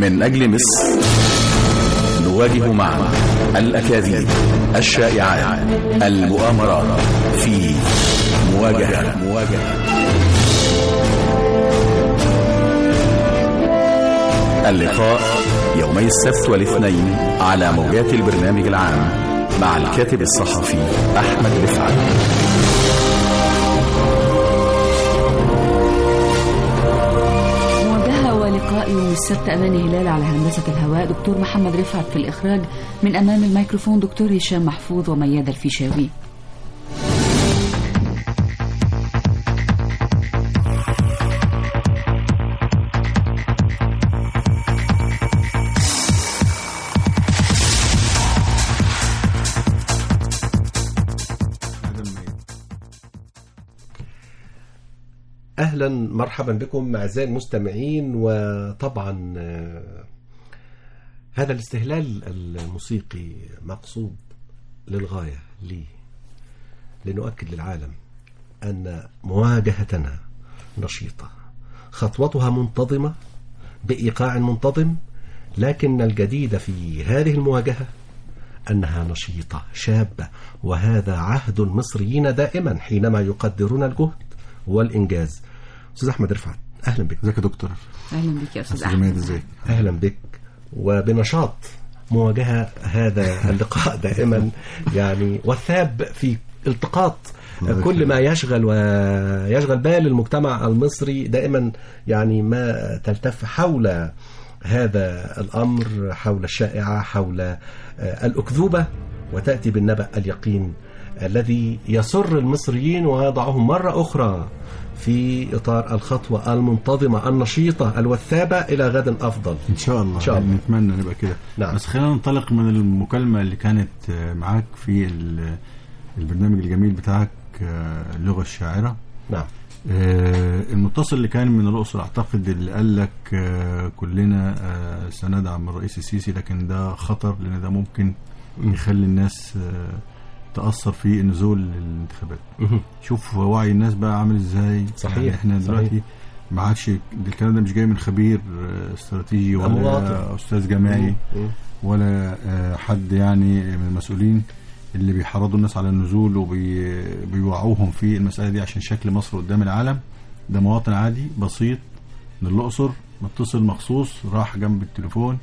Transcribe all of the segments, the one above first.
من أجل مصر نواجه معا الأكاذيب الشائعات المؤامرات في مواجهة مواجهة اللقاء يومي السبت والاثنين على موجات البرنامج العام مع الكاتب الصحفي أحمد رفعت مواجهة ولقاء يوم السبت أماني هلال على هندسة الهواء دكتور محمد رفعت في الإخراج من أمام الميكروفون دكتور هشام محفوظ وميادة الفيشاوي اهلا مرحبا بكم اعزائي المستمعين وطبعا آه، هذا الاستهلال الموسيقي مقصود للغايه ليه لنؤكد للعالم ان مواجهتنا نشيطه خطوتها منتظمه بايقاع منتظم لكن الجديد في هذه المواجهه انها نشيطه شابه وهذا عهد المصريين دائما حينما يقدرون الجهد والانجاز استاذ احمد رفعت اهلا بك ازيك يا دكتور أهلا بك يا أستاذ استاذ جميل أحمد ازيك اهلا بك وبنشاط مواجهه هذا اللقاء دائما يعني والثاب في التقاط كل ما يشغل ويشغل بال المجتمع المصري دائما يعني ما تلتف حول هذا الامر حول الشائعه حول آه، الاكذوبه وتاتي بالنبأ اليقين الذي يسر المصريين ويضعهم مره اخرى في اطار الخطوه المنتظمه النشيطه الوثابه الى غد افضل. ان شاء الله إن شاء الله. نتمنى نبقى كده نعم. بس خلينا ننطلق من المكالمه اللي كانت آه، معاك في ال- البرنامج الجميل بتاعك آه، اللغه الشاعره نعم آه، المتصل اللي كان من الاقصر اعتقد اللي قال لك آه، كلنا آه، سندعم الرئيس السيسي لكن ده خطر لان ده ممكن يخلي الناس آه، تاثر في النزول للانتخابات مهم. شوف وعي الناس بقى عامل ازاي صحيح، يعني احنا صحيح. دلوقتي ما عادش الكلام ده مش جاي من خبير آه، استراتيجي ده ولا مواطن. استاذ جامعي مم. ولا آه، حد يعني من المسؤولين اللي بيحرضوا الناس على النزول وبيوعوهم في المسألة دي عشان شكل مصر قدام العالم ده مواطن عادي بسيط من الأقصر متصل مخصوص راح جنب التليفون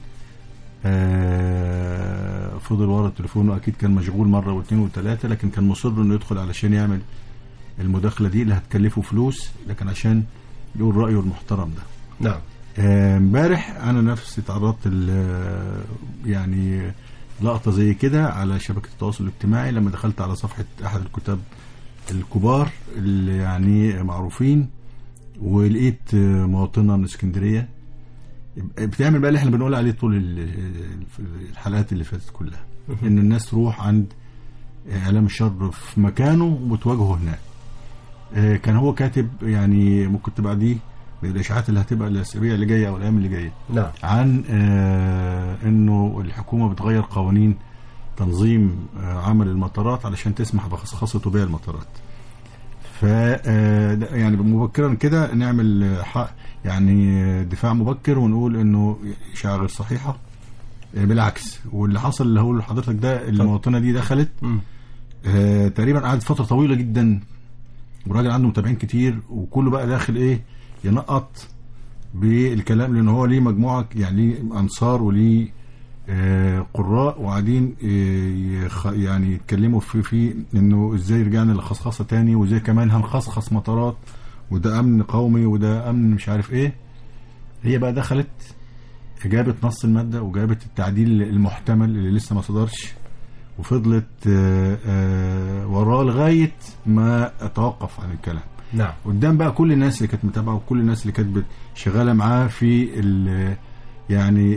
آه، فضل ورا التليفون واكيد كان مشغول مره واثنين وثلاثه لكن كان مصر انه يدخل علشان يعمل المداخله دي اللي هتكلفه فلوس لكن عشان يقول رايه المحترم ده نعم آه، امبارح انا نفسي تعرضت ل- يعني لقطه زي كده على شبكه التواصل الاجتماعي لما دخلت على صفحه احد الكتاب الكبار اللي يعني معروفين ولقيت آه، مواطنه من اسكندريه بتعمل بقى اللي احنا بنقول عليه طول ال- الحلقات اللي فاتت كلها ان الناس تروح عند اعلام الشر في مكانه وتواجهه هناك آه، كان هو كاتب يعني ممكن تبعديه بالاشاعات اللي هتبقى الاسابيع اللي جايه او الايام اللي جايه نعم عن آه، انه الحكومه بتغير قوانين تنظيم آه، عمل المطارات علشان تسمح بخصخصه وبيع المطارات ف آه، ده يعني مبكرا كده نعمل آه، حق يعني آه، دفاع مبكر ونقول انه اشاعه غير صحيحه آه، بالعكس واللي حصل اللي هقوله لحضرتك ده المواطنه دي دخلت مم. آه، تقريبا قعدت فتره طويله جدا وراجل عنده متابعين كتير وكله بقى داخل ايه ينقط بالكلام لان هو ليه مجموعه يعني ليه انصار وليه آه، قراء وقاعدين آه، يخ- يعني يتكلموا في في انه ازاي رجعنا للخصخصه تاني وازاي كمان هنخصخص مطارات وده امن قومي وده امن مش عارف ايه هي بقى دخلت جابت نص الماده وجابت التعديل المحتمل اللي لسه ما صدرش وفضلت آه، آه، وراه لغايه ما توقف عن الكلام نعم قدام بقى كل الناس اللي كانت متابعه وكل الناس اللي كانت بت- شغاله معاه في ال- يعني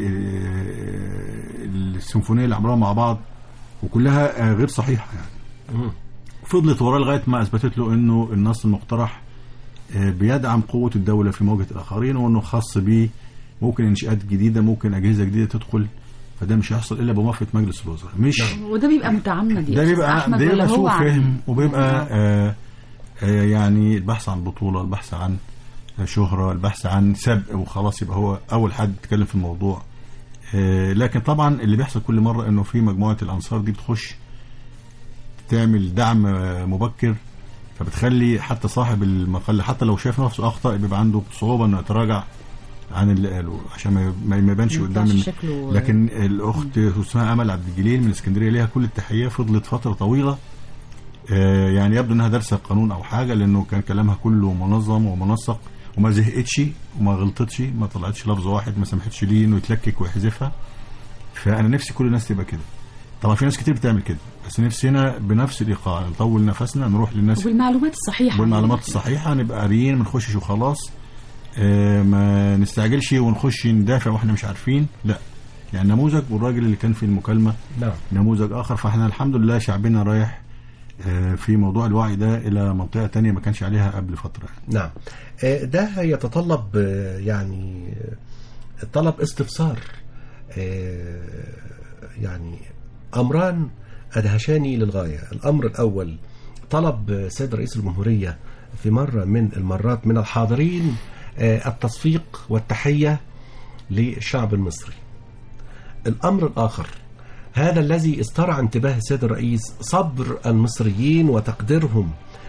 آه، السيمفونيه اللي عملوها مع بعض وكلها آه، غير صحيحه يعني مم. فضلت وراه لغايه ما اثبتت له انه النص المقترح آه، بيدعم قوه الدوله في مواجهه الاخرين وانه خاص بيه ممكن انشاءات جديده ممكن اجهزه جديده تدخل فده مش هيحصل الا بموافقه مجلس الوزراء مش وده بيبقى متعمد يا ده أستاذ بيبقى أحمد ده ولا بيبقى هو سوء عن- فهم وبيبقى آه آه يعني البحث عن بطولة البحث عن شهرة البحث عن سبق وخلاص يبقى هو أول حد يتكلم في الموضوع آه، لكن طبعا اللي بيحصل كل مره انه في مجموعه الانصار دي بتخش تعمل دعم آه، مبكر فبتخلي حتى صاحب المقال حتى لو شاف نفسه اخطا بيبقى عنده صعوبه انه يتراجع عن اللي قاله عشان ما- ما ما يبانش ما قدام يطلعش ال- شكله- لكن الاخت اسمها امل عبد الجليل من اسكندريه ليها كل التحيه فضلت فتره طويله آه، يعني يبدو انها دارسه قانون او حاجه لانه كان كلامها كله منظم ومنسق وما زهقتش وما غلطتش ما طلعتش لفظ واحد ما سمحتش ليه انه يتلكك ويحذفها فانا نفسي كل الناس تبقى كده طبعا في ناس كتير بتعمل كده بس نفسنا بنفس الايقاع نطول نفسنا نروح للناس وبالمعلومات الصحيحه بالمعلومات الصحيحه نبقى قاريين ما نخشش وخلاص آه، ما نستعجلش ونخش ندافع واحنا مش عارفين لا يعني نموذج والراجل اللي كان في المكالمه نعم نموذج اخر فاحنا الحمد لله شعبنا رايح آه، في موضوع الوعي ده الى منطقه تانية ما كانش عليها قبل فتره نعم آه، ده يتطلب آه، يعني آه، طلب استفسار آه، يعني أمران أدهشاني للغاية الأمر الأول طلب آه، سيد رئيس الجمهورية في مرة من المرات من الحاضرين آه، التصفيق والتحية للشعب المصري الأمر الآخر هذا الذي استرعى انتباه السيد الرئيس صبر المصريين وتقديرهم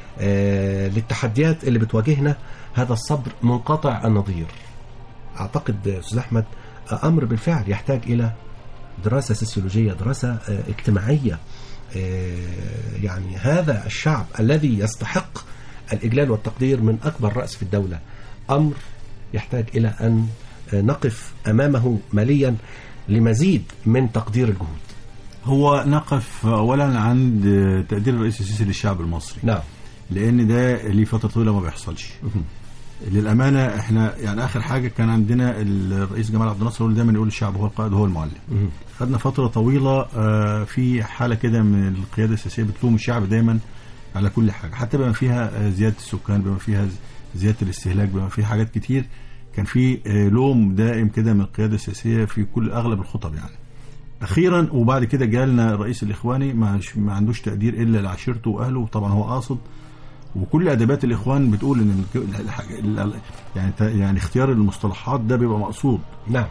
آه، للتحديات اللي بتواجهنا هذا الصبر منقطع النظير أعتقد آه، أستاذ أحمد آه، أمر بالفعل يحتاج إلى دراسة سوسيولوجية دراسة آه، اجتماعية آه، يعني هذا الشعب الذي يستحق الإجلال والتقدير من أكبر رأس في الدولة أمر يحتاج إلى أن آه، نقف أمامه ماليا لمزيد من تقدير الجهود هو نقف اولا عند آه، تقدير الرئيس السيسي للشعب المصري نعم لان ده ليه فتره طويله ما بيحصلش للامانه احنا يعني اخر حاجه كان عندنا الرئيس جمال عبد الناصر هو دايما يقول الشعب هو القائد هو المعلم خدنا فتره طويله آه، في حاله كده من القياده السياسيه بتلوم الشعب دايما على كل حاجه حتى بما فيها آه، زياده السكان بما فيها زياده الاستهلاك بما فيها حاجات كتير كان في آه، لوم دائم كده من القياده السياسيه في كل اغلب الخطب يعني اخيرا وبعد كده جالنا الرئيس الاخواني ما, ما عندوش تقدير الا لعشيرته واهله طبعا هو قاصد وكل ادبات الاخوان بتقول ان الك- الحاجة- ال- يعني ت- يعني اختيار المصطلحات ده بيبقى مقصود نعم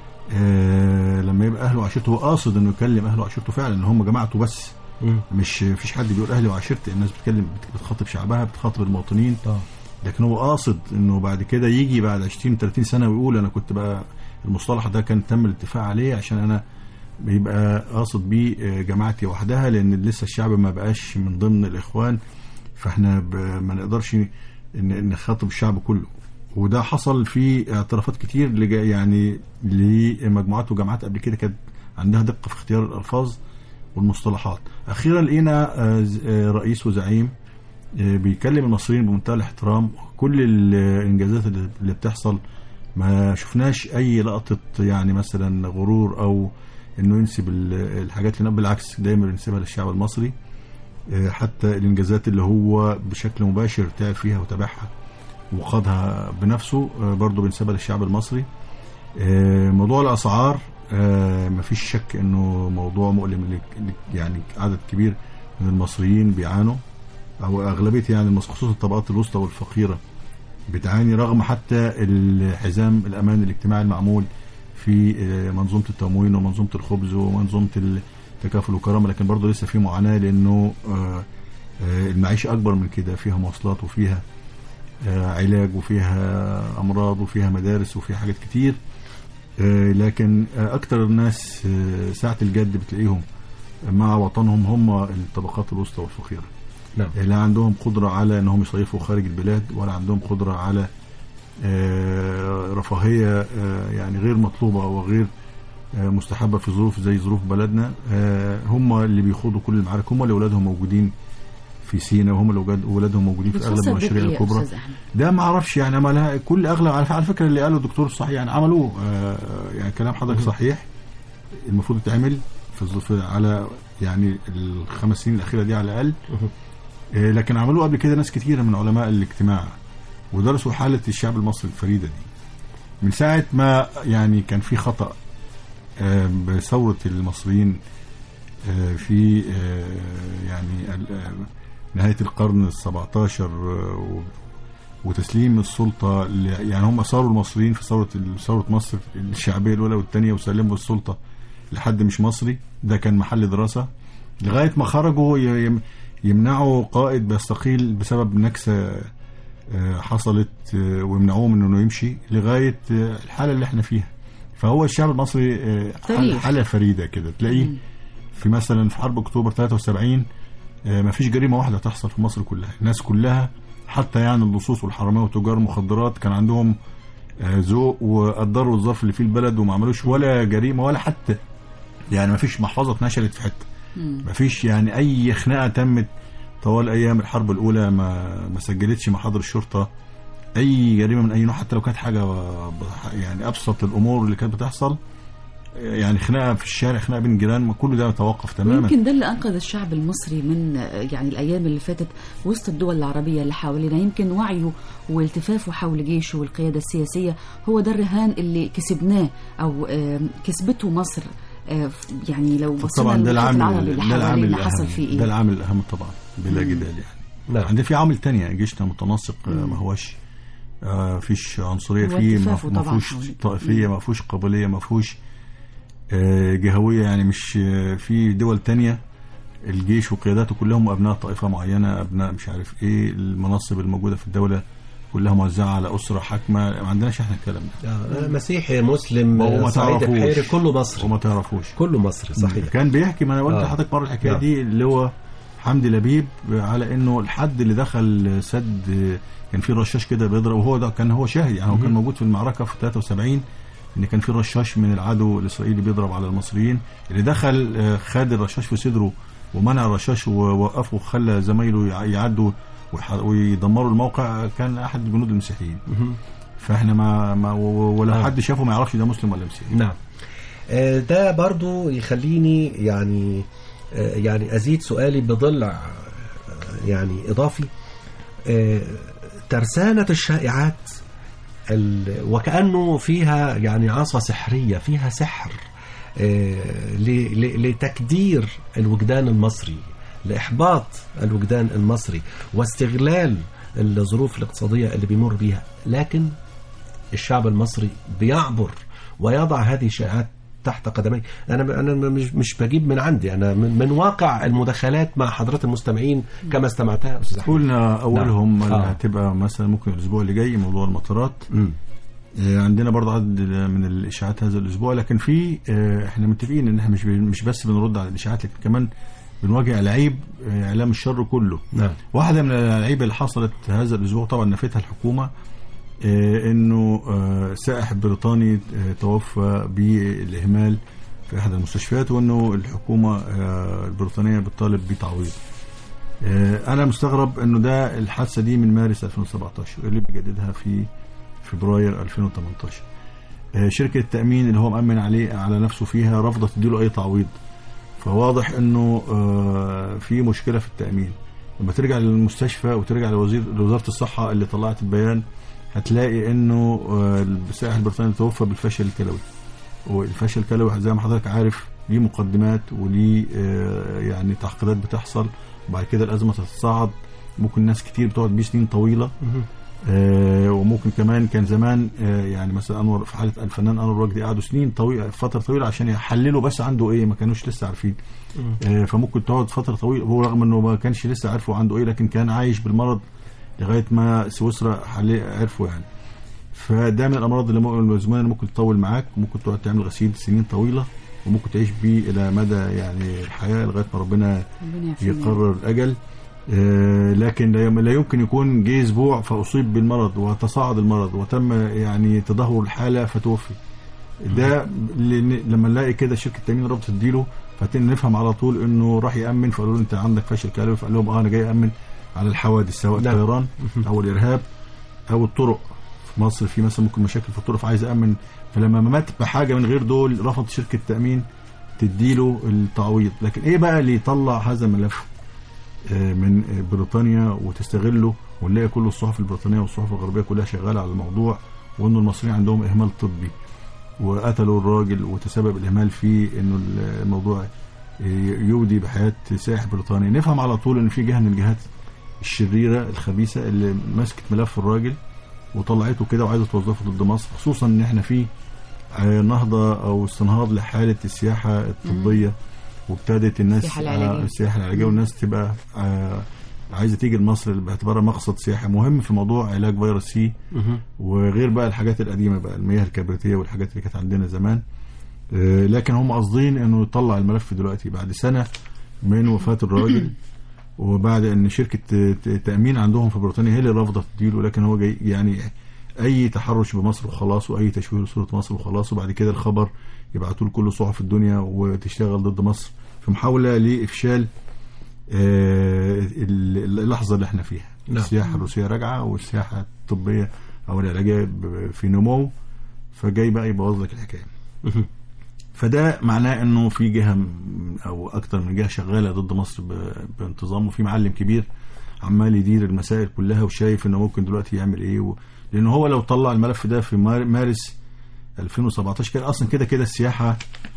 آه لما يبقى اهله وعشيرته هو قاصد انه يكلم اهله وعشيرته فعلا ان هم جماعته بس مم. مش فيش حد بيقول اهلي وعشيرتي الناس بتتكلم بتخاطب شعبها بتخاطب المواطنين آه. لكن هو قاصد انه بعد كده يجي بعد 20 30 سنه ويقول انا كنت بقى المصطلح ده كان تم الاتفاق عليه عشان انا بيبقى قاصد بيه آه، جماعتي وحدها لان لسه الشعب ما بقاش من ضمن الاخوان فاحنا ب- ما نقدرش ن- نخاطب الشعب كله وده حصل في اعترافات كتير لج- يعني لمجموعات وجماعات قبل كده كانت عندها دقه في اختيار الالفاظ والمصطلحات اخيرا لقينا آه، ز- آه، رئيس وزعيم آه، بيكلم المصريين بمنتهى الاحترام كل الانجازات اللي اللي بتحصل ما شفناش اي لقطه يعني مثلا غرور او انه ينسب ال- الحاجات لنا بالعكس دايما بينسبها للشعب المصري آه، حتى الانجازات اللي هو بشكل مباشر تعب فيها وتابعها وخاضها بنفسه آه، برضه بينسبها للشعب المصري آه، موضوع الاسعار آه، مفيش شك انه موضوع مؤلم ل- ل- يعني عدد كبير من المصريين بيعانوا او اغلبيه يعني المص- خصوصا الطبقات الوسطى والفقيره بتعاني رغم حتى الحزام الامان الاجتماعي المعمول في آه، منظومه التموين ومنظومه الخبز ومنظومه التكافل والكرامه لكن برضه لسه في معاناه لانه آه، آه، المعيشه اكبر من كده فيها مواصلات وفيها آه، علاج وفيها امراض وفيها مدارس وفيها حاجات كتير آه، لكن آه، اكتر الناس آه، ساعه الجد بتلاقيهم مع وطنهم هم الطبقات الوسطى والفقيره نعم لا عندهم قدرة على أنهم يصيفوا خارج البلاد ولا عندهم قدرة على آه، رفاهية آه، يعني غير مطلوبة وغير آه، مستحبة في ظروف زي ظروف بلدنا آه، هم اللي بيخوضوا كل المعارك هم اللي أولادهم موجودين في سينا وهم اللي أولاد- أولادهم موجودين في أغلب بتفسر ده المشاريع بإيه يا الكبرى أستاذ أحمد؟ ده ما اعرفش يعني ما لها كل اغلب على على فكره اللي قاله الدكتور صحيح يعني عملوه آه، يعني كلام حضرتك صحيح المفروض يتعمل في الظروف على يعني الخمس سنين الاخيره دي على الاقل آه، لكن عملوه قبل كده ناس كتيره من علماء الاجتماع ودرسوا حاله الشعب المصري الفريده دي من ساعه ما يعني كان في خطا آه، بثوره المصريين آه، في آه، يعني ال- آه، نهايه القرن ال 17 آه، و- وتسليم السلطه ل- يعني هم صاروا المصريين في ثوره ثوره مصر الشعبيه الاولى والثانيه وسلموا السلطه لحد مش مصري ده كان محل دراسه لغايه ما خرجوا ي- يم- يمنعوا قائد بيستقيل بسبب نكسه آه، حصلت آه، ويمنعوه من انه يمشي لغايه آه، الحاله اللي احنا فيها فهو الشعب المصري آه، حالة- تاريخ. حاله فريده كده تلاقيه في مثلا في حرب اكتوبر 73 ما فيش جريمه واحده تحصل في مصر كلها الناس كلها حتى يعني اللصوص والحراميه وتجار المخدرات كان عندهم آه، ذوق وقدروا الظرف اللي فيه البلد وما عملوش ولا جريمه ولا حتى يعني ما فيش محفظه اتنشرت في حته ما فيش يعني اي خناقه تمت طوال ايام الحرب الاولى ما ما سجلتش محاضر الشرطه اي جريمه من اي نوع حتى لو كانت حاجه ب- يعني ابسط الامور اللي كانت بتحصل يعني خناقه في الشارع خناقه بين جيران ما كل ده توقف تماما ويمكن ده اللي انقذ الشعب المصري من آه، يعني الايام اللي فاتت وسط الدول العربيه اللي حوالينا يمكن وعيه والتفافه حول جيشه والقياده السياسيه هو ده الرهان اللي كسبناه او آه، كسبته مصر آه، يعني لو بصينا طبعا ده للمحيط العامل العربي اللي ده العامل حوالينا حصل الأهم. فيه ده ايه العامل الاهم طبعا بلا جدال يعني نعم. عندنا في عوامل تانية جيشنا متناسق آه، ما هوش آه، فيش عنصريه هو فيه ما اتفاقه ما طبعاً فيهوش حول- طائفيه ما فيهوش قبليه ما فيهوش آه، جهويه يعني مش آه، في دول تانية الجيش وقياداته كلهم ابناء طائفه معينه ابناء مش عارف ايه المناصب الموجوده في الدوله كلها موزعه على اسره حاكمه ما عندناش احنا الكلام ده آه، مسيحي مسلم وما صعيدي تعرفوش. بحيري كله مصري وما تعرفوش كله مصري صحيح كان بيحكي ما انا قلت آه. لحضرتك مره الحكايه نعم. دي اللي هو حمدي لبيب على انه الحد اللي دخل سد كان في رشاش كده بيضرب وهو ده كان هو شاهد يعني هو كان موجود في المعركه في 73 ان كان في رشاش من العدو الاسرائيلي بيضرب على المصريين اللي دخل آه، خد الرشاش في صدره ومنع الرشاش ووقفه وخلى زمايله يع- يعدوا ويح- ويدمروا الموقع كان احد الجنود المسيحيين فاحنا ما, ما و- ولو آه. حد شافه ما يعرفش ده مسلم ولا مسيحي نعم آه، ده برضو يخليني يعني آه، يعني أزيد سؤالي بضلع آه، يعني إضافي آه، ترسانة الشائعات ال- وكأنه فيها يعني عصا سحرية فيها سحر آه، ل- ل- لتكدير الوجدان المصري لإحباط الوجدان المصري واستغلال الظروف الاقتصادية اللي بيمر بيها لكن الشعب المصري بيعبر ويضع هذه الشائعات تحت قدميه انا انا مش مش بجيب من عندي انا من, من واقع المداخلات مع حضرات المستمعين كما استمعتها استاذ أحمد. قلنا اولهم نعم. اللي آه. هتبقى مثلا ممكن الاسبوع اللي جاي موضوع المطارات مم. آه، عندنا برضه عدد من الاشاعات هذا الاسبوع لكن في آه، احنا متفقين ان احنا مش مش بس بنرد على الاشاعات لكن كمان بنواجه العيب آه، اعلام الشر كله نعم واحده من الالعاب اللي حصلت هذا الاسبوع طبعا نفتها الحكومه آه، انه آه، سائح بريطاني آه، توفى بالاهمال في احد المستشفيات وانه الحكومه آه، البريطانيه بتطالب بتعويض آه، انا مستغرب انه ده الحادثه دي من مارس 2017 اللي بيجددها في فبراير 2018 آه، شركه التامين اللي هو مامن عليه على نفسه فيها رافضه تديله اي تعويض فواضح انه آه، في مشكله في التامين لما ترجع للمستشفى وترجع لوزير لوزاره الصحه اللي طلعت البيان هتلاقي انه آه، السائح البريطاني توفى بالفشل الكلوي والفشل الكلوي زي ما حضرتك عارف ليه مقدمات وليه آه، يعني تعقيدات بتحصل وبعد كده الازمه تتصاعد ممكن ناس كتير بتقعد بيه سنين طويله آه، وممكن كمان كان زمان آه، يعني مثلا انور في حاله الفنان انور وجدي قعدوا سنين طويله فتره طويله عشان يحللوا بس عنده ايه ما كانوش لسه عارفين آه، فممكن تقعد فتره طويله هو رغم انه ما كانش لسه عارفوا عنده ايه لكن كان عايش بالمرض لغايه ما سويسرا حل- عرفوا يعني فده من الامراض اللي ممكن المزمنه ممكن تطول معاك وممكن تقعد تعمل غسيل سنين طويله وممكن تعيش بيه الى مدى يعني الحياه لغايه ما ربنا ربنا يعافينا. يقرر الاجل آه، لكن لا يم- لا يمكن يكون جه اسبوع فاصيب بالمرض وتصاعد المرض وتم يعني تدهور الحاله فتوفي ده لن- لما نلاقي كده شركه تامين رابطه تديله فنفهم على طول انه راح يامن فقالوا له انت عندك فشل كلوي فقال لهم اه انا جاي امن على الحوادث سواء نعم. الطيران او الارهاب او الطرق في مصر في مثلا ممكن مشاكل في الطرق فعايز امن فلما مات بحاجه من غير دول رفض شركه تامين تديله التعويض لكن ايه بقى اللي يطلع هذا الملف آه، من آه، بريطانيا وتستغله ونلاقي كل الصحف البريطانيه والصحف الغربيه كلها شغاله على الموضوع وانه المصريين عندهم اهمال طبي وقتلوا الراجل وتسبب الاهمال في انه الموضوع آه، يودي بحياه سائح بريطاني نفهم على طول ان في جهه من الجهات الشريره الخبيثه اللي مسكت ملف الراجل وطلعته كده وعايزه توظفه ضد مصر خصوصا ان احنا في آه، نهضه او استنهاض لحاله السياحه الطبيه وابتدت الناس السياحة العلاجية. آه، السياحه العلاجيه والناس تبقى آه، عايزه تيجي لمصر باعتبارها مقصد سياحي مهم في موضوع علاج فيروس سي وغير بقى الحاجات القديمه بقى المياه الكبريتيه والحاجات اللي كانت عندنا زمان آه، لكن هم قاصدين انه يطلع الملف دلوقتي بعد سنه من وفاه الراجل وبعد ان شركه ت- تامين عندهم في بريطانيا هي اللي رافضه تديله لكن هو جاي يعني اي تحرش بمصر وخلاص واي تشويه لصوره مصر وخلاص وبعد كده الخبر يبعتوا له كل صحف الدنيا وتشتغل ضد مصر في محاوله لافشال آه، ال- اللحظه اللي احنا فيها نعم. السياحه الروسيه راجعه والسياحه الطبيه او العلاجيه ب- في نمو فجاي بقى يبوظ لك الحكايه فده معناه انه في جهه م- او اكتر من جهه شغاله ضد مصر ب- بانتظام وفي معلم كبير عمال يدير المسائل كلها وشايف انه ممكن دلوقتي يعمل ايه و... لان هو لو طلع الملف ده في مار- مارس 2017 كان اصلا كده كده السياحه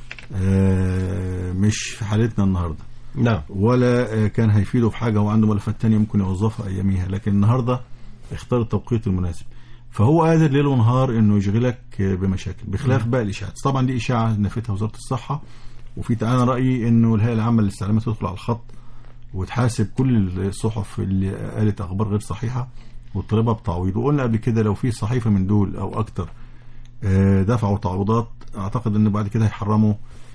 آه، مش في حالتنا النهارده نعم ولا آه، كان هيفيده في حاجه هو عنده ملفات تانية ممكن يوظفها اياميها لكن النهارده اختار التوقيت المناسب فهو قادر ليل ونهار انه يشغلك آه، بمشاكل بخلاف باقي الاشاعات طبعا دي اشاعه نفتها وزاره الصحه وفي انا رايي انه الهيئه العامه للاستعلامات تدخل على الخط وتحاسب كل الصحف اللي قالت اخبار غير صحيحه وتطالبها بتعويض وقلنا قبل كده لو في صحيفه من دول او اكتر آه، دفعوا تعويضات اعتقد ان بعد كده هيحرموا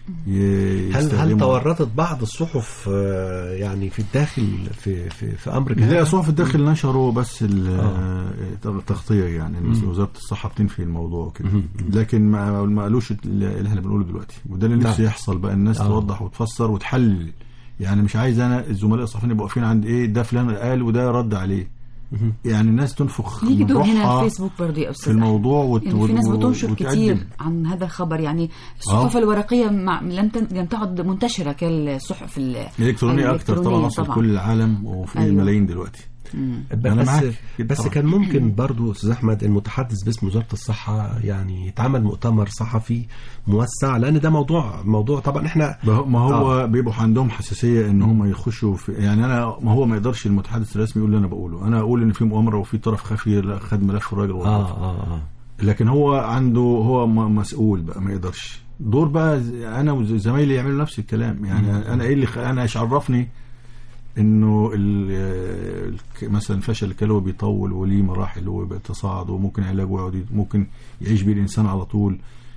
ي- هل هل يستخدموا- تورطت بعض الصحف آه، يعني في الداخل في في في امر لا كهذا؟ صحف الداخل نشروا بس ال- آه. التغطيه يعني الناس- وزاره الصحه بتنفي الموضوع وكده لكن ما ما قالوش اللي احنا بنقوله دلوقتي وده اللي نفسي نعم. يحصل بقى الناس آه. توضح وتفسر وتحلل يعني مش عايز انا الزملاء الصحفيين يبقوا واقفين عند ايه ده فلان قال وده رد عليه يعني الناس تنفخ يجي من دور هنا روحها الفيسبوك برضه يا في استاذ الموضوع وت... يعني في ناس وت- بتنشر وتقدم. كتير عن هذا الخبر يعني الصحف الورقيه مع لم تن... لم تعد منتشره كالصحف ال- الالكترونيه اكتر طبعا الإلكترونية وصل كل العالم وفي أيوة. أيوة. ملايين دلوقتي أنا بس معاك كده بس طبعا. كان ممكن برضو استاذ احمد المتحدث باسم وزاره الصحه يعني يتعمل مؤتمر صحفي موسع لان ده موضوع موضوع طبعا احنا ما هو- ما هو آه. بيبقوا عندهم حساسيه ان هم يخشوا في يعني انا ما هو ما يقدرش المتحدث الرسمي يقول اللي انا بقوله انا اقول ان في مؤامره وفي طرف خفي لا خد ملف الراجل اه ووقفه اه اه لكن هو عنده هو م- مسؤول بقى ما يقدرش دور بقى ز- انا وزمايلي يعملوا نفس الكلام يعني انا ايه اللي خ... انا ايش عرفني انه ال... ال- مثلا فشل الكلوي بيطول وليه مراحل وبيتصاعد وممكن علاجه يقعد ي- ممكن يعيش بيه الانسان على طول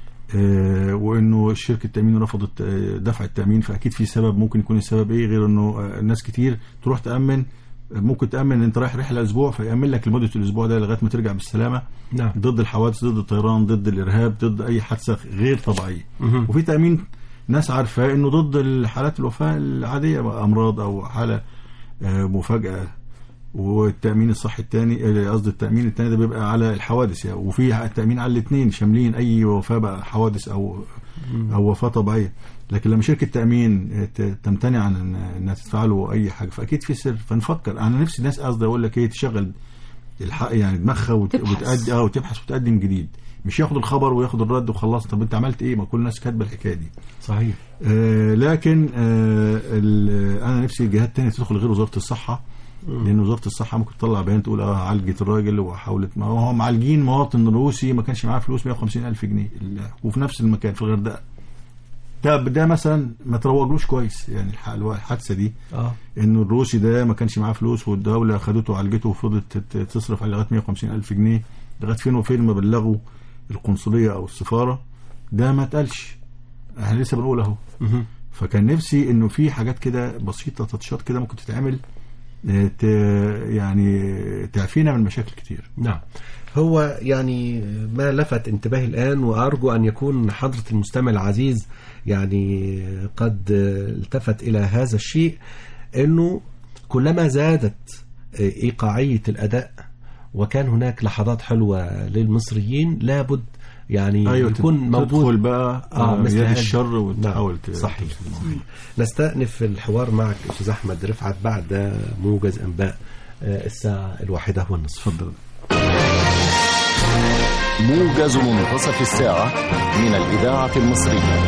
آه، وانه شركه التامين رفضت آه، دفع التامين فاكيد في سبب ممكن يكون السبب ايه غير انه آه، ناس كتير تروح تامن آه، ممكن تامن انت رايح رحله اسبوع فيامن لك لمده الاسبوع ده لغايه ما ترجع بالسلامه نعم ضد الحوادث ضد الطيران ضد الارهاب ضد اي حادثه غير طبيعيه وفي تامين ناس عارفاه انه ضد الحالات الوفاه العاديه بقى امراض او حاله آه، مفاجاه والتامين الصحي الثاني قصدي التامين الثاني ده بيبقى على الحوادث يعني وفي التامين على الاثنين شاملين اي وفاه بقى حوادث او او وفاه طبيعيه لكن لما شركه تامين ت- تمتنع عن إن- انها تدفع له اي حاجه فاكيد في سر فنفكر انا نفسي الناس قصدي اقول لك ايه تشغل الحق يعني دماغها وت... تبحث. وتأدي اه وتبحث وتقدم جديد مش ياخد الخبر وياخد الرد وخلاص طب انت عملت ايه ما كل الناس كاتبه الحكايه دي صحيح آه لكن آه ال- انا نفسي الجهات تانية تدخل غير وزاره الصحه لان وزاره الصحه ممكن تطلع بيان تقول اه عالجت الراجل وحاولت ما هو معالجين مواطن روسي ما كانش معاه فلوس 150 الف جنيه ال- وفي نفس المكان في الغردقه ده ده مثلا ما تروجلوش كويس يعني الح- الحادثه دي اه انه الروسي ده ما كانش معاه فلوس والدوله خدته وعالجته وفضلت تت- تصرف عليه لغايه 150 الف جنيه لغايه فين وفين ما بلغوا القنصليه او السفاره ده ما اتقالش احنا لسه بنقول اهو مهم. فكان نفسي انه في حاجات كده بسيطه تاتشات كده ممكن تتعمل آه، ت- يعني تعفينا من مشاكل كتير نعم هو يعني ما لفت انتباهي الآن وأرجو أن يكون حضرة المستمع العزيز يعني قد التفت إلى هذا الشيء أنه كلما زادت إيقاعية الأداء وكان هناك لحظات حلوة للمصريين لابد يعني ايوه يكون تد- موجود تدخل بقى آه، آه مثل يد هذا. الشر وتحاول ت- صحيح ت- نستأنف الحوار معك أستاذ أحمد رفعت بعد موجز أنباء آه، الساعة الواحدة والنصف اتفضل موجز منتصف الساعة من الإذاعة المصرية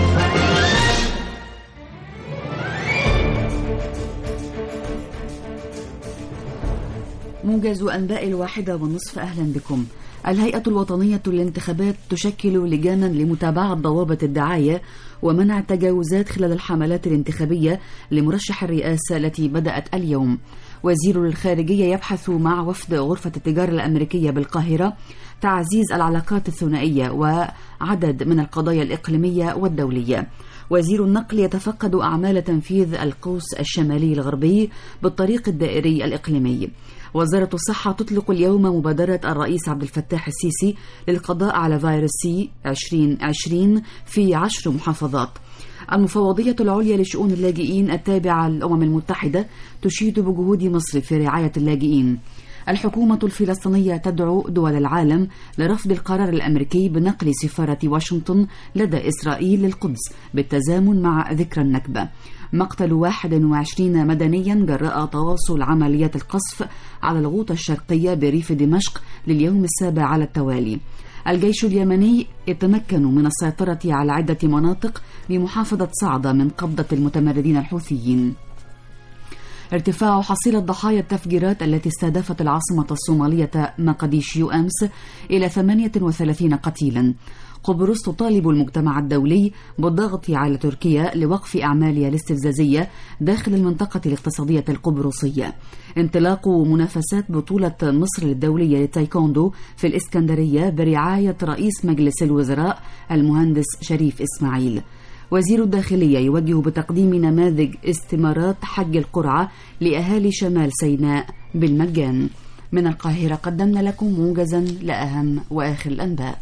موجز أنباء الواحدة والنصف أهلا بكم الهيئة الوطنية للانتخابات تشكل لجانا لمتابعة ضوابط الدعاية ومنع التجاوزات خلال الحملات الانتخابية لمرشح الرئاسة التي بدأت اليوم وزير الخارجية يبحث مع وفد غرفة التجارة الأمريكية بالقاهرة تعزيز العلاقات الثنائية وعدد من القضايا الإقليمية والدولية وزير النقل يتفقد أعمال تنفيذ القوس الشمالي الغربي بالطريق الدائري الإقليمي وزارة الصحة تطلق اليوم مبادرة الرئيس عبد الفتاح السيسي للقضاء على فيروس سي 2020 في عشر محافظات المفوضية العليا لشؤون اللاجئين التابعة للأمم المتحدة تشيد بجهود مصر في رعاية اللاجئين الحكومة الفلسطينية تدعو دول العالم لرفض القرار الأمريكي بنقل سفارة واشنطن لدى إسرائيل للقدس بالتزامن مع ذكرى النكبة مقتل 21 مدنيا جراء تواصل عمليات القصف على الغوطة الشرقية بريف دمشق لليوم السابع على التوالي الجيش اليمني يتمكن من السيطرة على عدة مناطق بمحافظة صعدة من قبضة المتمردين الحوثيين ارتفاع حصيلة ضحايا التفجيرات التي استهدفت العاصمة الصومالية مقديشيو أمس إلى 38 قتيلا قبرص تطالب المجتمع الدولي بالضغط على تركيا لوقف أعمالها الاستفزازية داخل المنطقة الاقتصادية القبرصية انطلاق منافسات بطولة مصر الدولية للتايكوندو في الإسكندرية برعاية رئيس مجلس الوزراء المهندس شريف إسماعيل وزير الداخلية يوجه بتقديم نماذج استمارات حج القرعة لأهالي شمال سيناء بالمجان من القاهرة قدمنا لكم موجزا لأهم وآخر الأنباء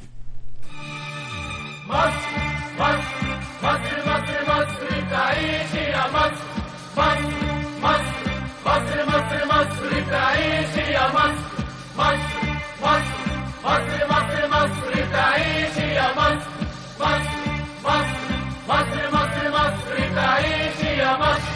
مصر مصر مصر مصر مصر تعيش يا مصر مصر مصر مصر مصر مصر تعيش يا مصر مصر مصر مصر مصر مصر تعيش يا مصر مصر مصر مصر مصر مصر تعيش يا مصر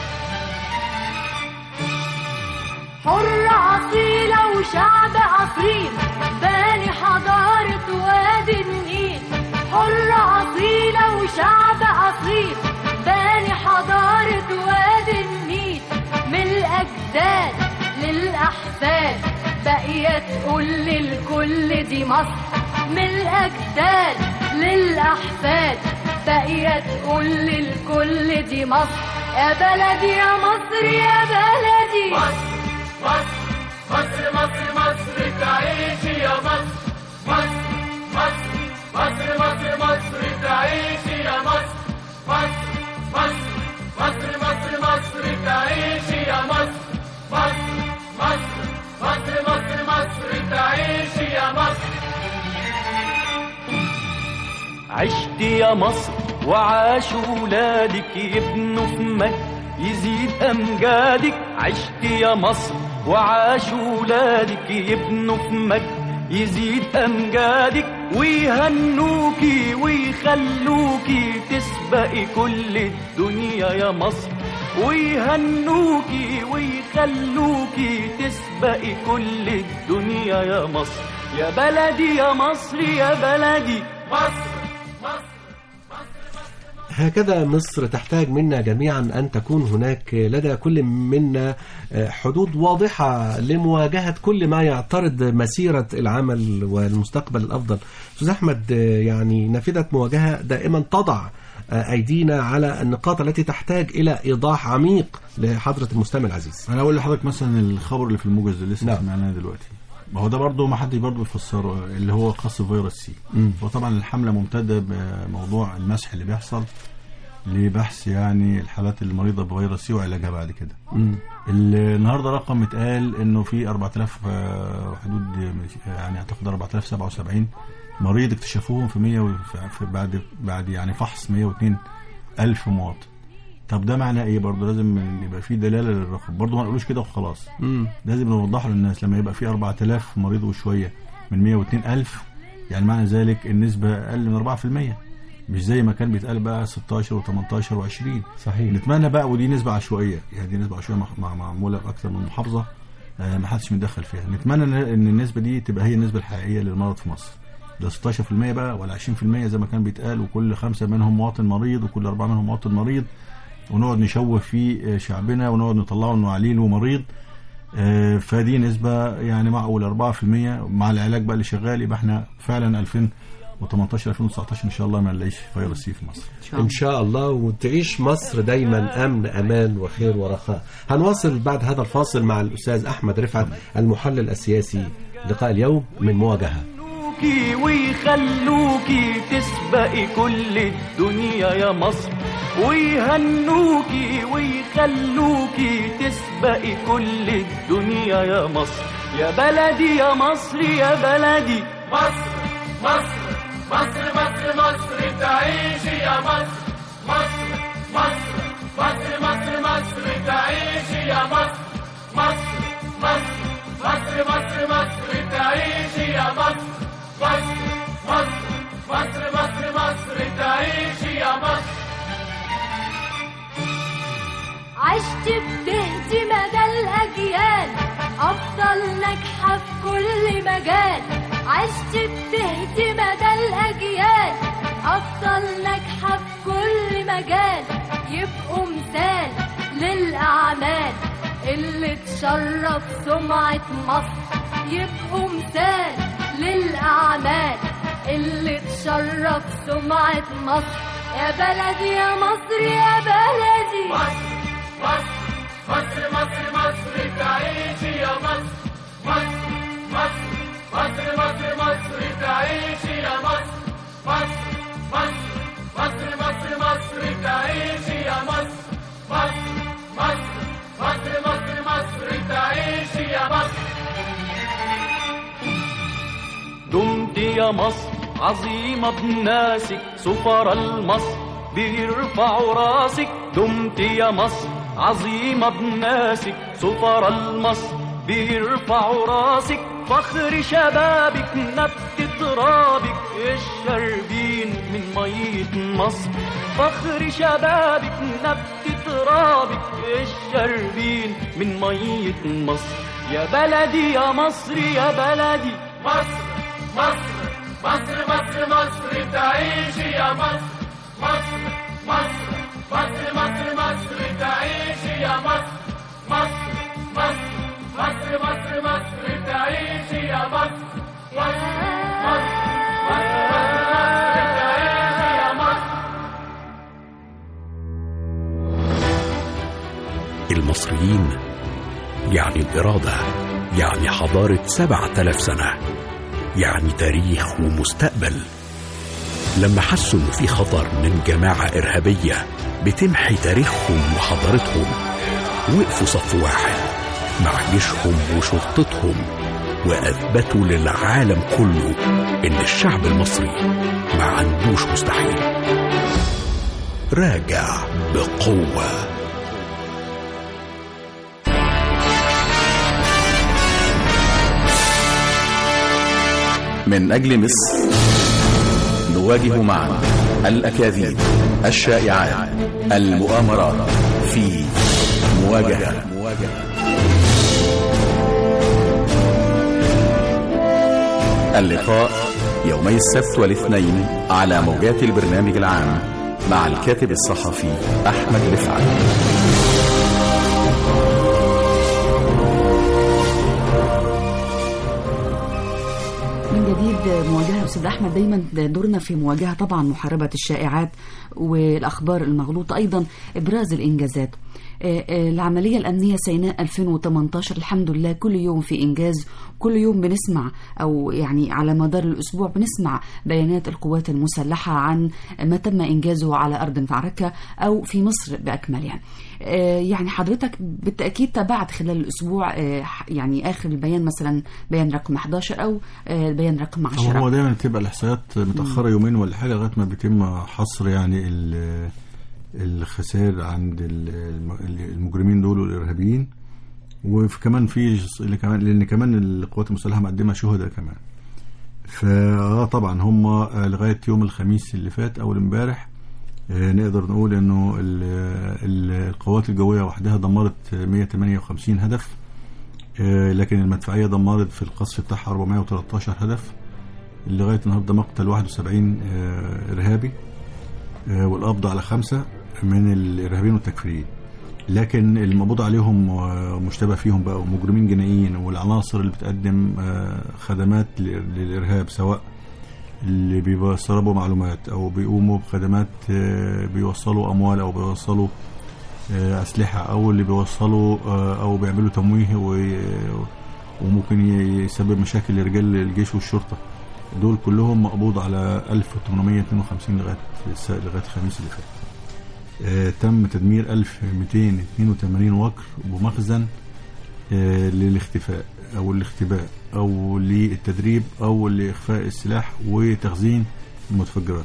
حرة أصيلة وشعب أصيل باني حضارة وادي النيل حرة أصيلة وشعب أصيل باني حضارة وادي النيل من الأجداد للأحفاد بقية تقول للكل دي مصر من الأجداد للأحفاد بقية تقول للكل دي مصر يا بلدي يا مصر يا بلدي مصر مصر مصر مصر مصر تعيش يا مصر مصر مصر مصر مصر مصر تعيش يا مصر مصر مصر مصر مصر مصر تعيش يا مصر مصر مصر مصر مصر مصر تعيش يا مصر عشت يا مصر وعاش ولادك يبنوا في مجد يزيد أمجادك عشت يا مصر وعاش ولادك يبنوا في مجد يزيد أمجادك ويهنوكي ويخلوكي تسبقي كل الدنيا يا مصر ويهنوكي ويخلوكي تسبقي كل الدنيا يا مصر يا بلدي يا مصر يا بلدي مصر هكذا مصر تحتاج منا جميعا أن تكون هناك لدى كل منا حدود واضحة لمواجهة كل ما يعترض مسيرة العمل والمستقبل الأفضل أستاذ أحمد يعني نافذة مواجهة دائما تضع أيدينا على النقاط التي تحتاج إلى إيضاح عميق لحضرة المستمع العزيز انا اقول لحضرتك مثلا الخبر اللي في الموجز اللي لسه نعم. سمعناه دلوقتي ما هو ده برضه ما حد برضه يفسره اللي هو خاص بفيروس سي مم. وطبعا الحمله ممتده بموضوع المسح اللي بيحصل لبحث يعني الحالات المريضه بفيروس سي وعلاجها بعد كده مم. النهارده رقم اتقال انه في 4000 آه، حدود يعني اعتقد 4077 مريض اكتشفوهم في 100 و- في بعد بعد يعني فحص 102 الف مواطن طب ده معناه ايه برضه لازم يبقى في دلاله للرقم برضه ما نقولوش كده وخلاص مم. لازم نوضحه للناس لما يبقى في 4000 مريض وشويه من 102 الف يعني معنى ذلك النسبه اقل من 4% مش زي ما كان بيتقال بقى 16 و18 و20 صحيح نتمنى بقى ودي نسبة عشوائية يعني دي نسبة عشوائية مع- مع- معمولة في أكثر من محافظة آه، ما حدش متدخل فيها نتمنى إن- إن النسبة دي تبقى هي النسبة الحقيقية للمرض في مصر لا 16% بقى ولا 20% زي ما كان بيتقال وكل خمسة منهم مواطن مريض وكل أربعة منهم مواطن مريض ونقعد نشوه في آه، شعبنا ونقعد نطلعه إنه عليل ومريض آه، فدي نسبة يعني معقول 4% مع العلاج بقى اللي شغال يبقى احنا فعلا 2018 2019 ان شاء الله ما نلاقيش فيروس سي في مصر ان شاء الله وتعيش مصر دايما امن امان وخير ورخاء هنواصل بعد هذا الفاصل مع الاستاذ احمد رفعت المحلل السياسي لقاء اليوم من مواجهه يخلوكي ويخلوكي تسبقي كل الدنيا يا مصر ويهنوكي ويخلوكي تسبقي كل الدنيا يا مصر يا بلدي يا مصر يا بلدي مصر مصر مصر مصر مصر تعيش يا مصر مصر مصر مصر مصر مصر تعيش يا مصر مصر مصر مصر مصر مصر تعيش يا مصر مصر مصر مصر مصر مصر تعيش يا مصر عشت بتهدي مدى الأجيال أفضل ناجحة في كل مجال عشت بتهدي مدى الأجيال أفضل ناجحة في كل مجال يبقوا مثال للأعمال اللي تشرف سمعة مصر يبقوا مثال للأعمال اللي تشرف سمعة مصر يا بلدي يا مصر يا بلدي مصر مصر مصر مصر مصر تعيش يا مصر مصر مصر مصر مصر مصر تعيش يا مصر مصر مصر مصر مصر مصر تعيش يا مصر مصر مصر مصر مصر مصر تعيش يا مصر دمت يا مصر عظيمة بناسك سفر المصر بيرفعوا راسك دمت يا مصر عظيمة بناسك سفر المصر بيرفعوا راسك فخر شبابك نبت ترابك الشربين من مية مصر فخر شبابك نبت ترابك الشربين من مية مصر يا بلدي يا مصر يا بلدي مصر مصر مصر مصر مصر تعيش يا مصر مصر مصر مصر مصر مصر تعيش يا مصر مصر مصر مصر مصر مصر تعيش يا مصر مصر مصر مصر مصر مصر تعيش يا مصر المصريين يعني الإرادة يعني حضارة سبعة آلاف سنة يعني تاريخ ومستقبل لما حسوا إن في خطر من جماعة إرهابية بتمحي تاريخهم وحضارتهم وقفوا صف واحد مع جيشهم وشرطتهم وأثبتوا للعالم كله إن الشعب المصري ما عندوش مستحيل راجع بقوه من أجل مصر نواجه معا الأكاذيب الشائعات المؤامرات في مواجهة اللقاء يومي السبت والاثنين على موجات البرنامج العام مع الكاتب الصحفي أحمد رفعت من جديد مواجهة أستاذ أحمد دايما دورنا في مواجهة طبعا محاربة الشائعات والأخبار المغلوطة أيضا إبراز الإنجازات آه، آه، العملية الأمنية سيناء 2018 الحمد لله كل يوم في إنجاز كل يوم بنسمع أو يعني على مدار الأسبوع بنسمع بيانات القوات المسلحة عن ما تم إنجازه على أرض المعركة أو في مصر بأكملها آه، يعني حضرتك بالتأكيد تابعت خلال الأسبوع آه، يعني آخر البيان مثلا بيان رقم 11 أو آه، بيان رقم 10 هو دايما بتبقى الاحصائيات متاخره يومين ولا حاجه لغايه ما بيتم حصر يعني ال- الخسائر عند ال- الم- المجرمين دول والارهابيين وكمان في جس- اللي كمان لان كمان القوات المسلحه مقدمه شهداء كمان فاه طبعا هم آه، لغايه يوم الخميس اللي فات او امبارح آه، نقدر نقول انه ال- ال- القوات الجويه وحدها دمرت 158 هدف آه، لكن المدفعيه دمرت في القصف بتاعها 413 هدف لغايه النهارده مقتل 71 آه، ارهابي آه، والقبض على خمسه من الارهابيين والتكفيريين لكن المقبوض عليهم ومشتبه فيهم بقى ومجرمين جنائيين والعناصر اللي بتقدم آه، خدمات ل- للارهاب سواء اللي بيسربوا معلومات او بيقوموا بخدمات آه، بيوصلوا اموال او بيوصلوا آه، اسلحه او اللي بيوصلوا آه، او بيعملوا تمويه و- وممكن ي- يسبب مشاكل لرجال الجيش والشرطه دول كلهم مقبوض على 1852 لغايه الس- لغايه الخميس اللي فات آه، تم تدمير 1282 وكر ومخزن آه، للاختفاء او الاختباء او للتدريب او لاخفاء السلاح وتخزين المتفجرات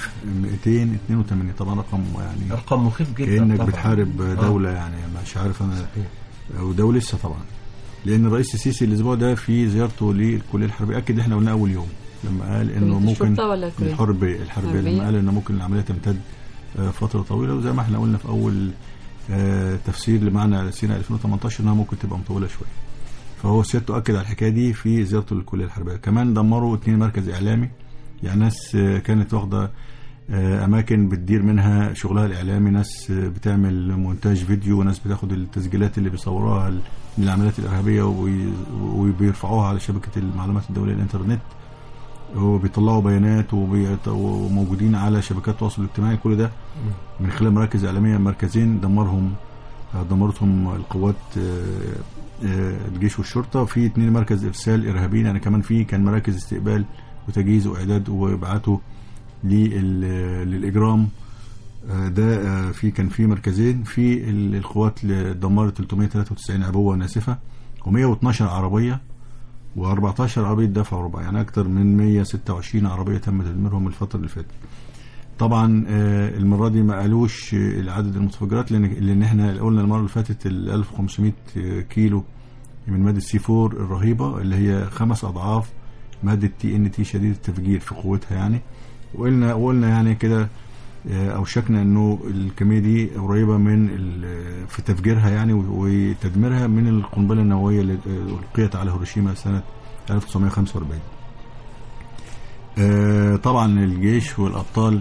1282 طبعا رقم يعني ارقام مخيف جدا كانك طبعاً. بتحارب آه. دوله يعني مش عارف انا وده لسه طبعا لان الرئيس السيسي الاسبوع ده في زيارته للكليه الحربيه اكد احنا قلنا اول يوم لما قال انه كلية ممكن الشرطة ولا الكلية؟ الحربيه الحربيه الحربية؟ لما قال انه ممكن العمليه تمتد آه، فتره طويله وزي ما احنا قلنا في اول آه، تفسير لمعنى سينا 2018 انها ممكن تبقى مطوله شويه فهو سيادته اكد على الحكايه دي في زيارته للكليه الحربيه كمان دمروا اثنين مركز اعلامي يعني ناس آه، كانت واخده آه، اماكن بتدير منها شغلها الاعلامي ناس آه، بتعمل مونتاج فيديو وناس بتاخد التسجيلات اللي بيصوروها ال- من العمليات الارهابيه وبي- وبيرفعوها على شبكه المعلومات الدوليه الانترنت وبيطلعوا بيانات وبيت- وموجودين على شبكات التواصل الاجتماعي كل ده من خلال مراكز اعلاميه مركزين دمرهم آه، دمرتهم القوات آه، آه، الجيش والشرطه في اثنين مركز ارسال ارهابيين يعني كمان في كان مراكز استقبال وتجهيز واعداد وابعاته لل- للاجرام آه، ده آه، في كان في مركزين في ال- القوات اللي دمرت 393 عبوه ناسفه و112 عربيه و14 عربيه دفع وربع يعني اكثر من 126 عربيه تم تدميرهم الفتره اللي فاتت طبعا آه، المره دي ما قالوش آه، عدد المتفجرات لان لان احنا قلنا المره اللي فاتت ال 1500 كيلو من ماده سي 4 الرهيبه اللي هي خمس اضعاف ماده تي ان تي شديد التفجير في قوتها يعني وقلنا وقلنا يعني كده آه، اوشكنا انه الكميه دي قريبه من ال- في تفجيرها يعني و- وتدميرها من القنبله النوويه اللي آه، القيت على هيروشيما سنه 1945 آه، طبعا الجيش والابطال